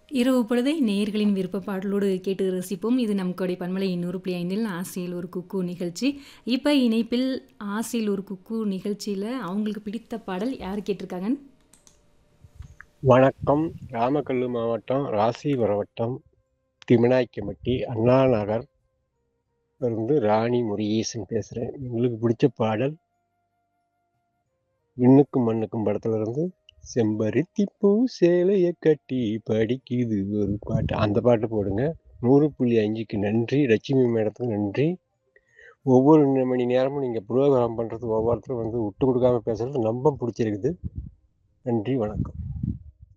இரவு பொழுதை நேயர்களின் விருப்ப பாடலோடு கேட்டு ரசிப்போம் இது நம் கொடை பன்மலை நூறு புள்ளி ஐந்தில் ஆசையில் ஒரு குக்கு நிகழ்ச்சி இப்போ இணைப்பில் ஆசையில் ஒரு குக்கு நிகழ்ச்சியில் அவங்களுக்கு பிடித்த பாடல் யார் கேட்டிருக்காங்கன்னு வணக்கம் ராமக்கல்லு மாவட்டம் ராசிபுரம் வட்டம் திமினாய்க்கம்பட்டி அண்ணா நகர் இருந்து ராணி முருகேசன் பேசுகிறேன் உங்களுக்கு பிடிச்ச பாடல் விண்ணுக்கும் மண்ணுக்கும் படத்துல இருந்து செம்பருத்தி பூ சேலைய கட்டி படிக்குது ஒரு பாட்டு அந்த பாட்டு போடுங்க நூறு புள்ளி அஞ்சுக்கு நன்றி லட்சுமி மேடத்துக்கு நன்றி ஒவ்வொரு மணி நேரமும் நீங்கள் ப்ரோக்ராம் பண்ணுறது ஒவ்வொருத்தரும் வந்து விட்டு கொடுக்காம பேசுறது ரொம்ப பிடிச்சிருக்குது நன்றி வணக்கம்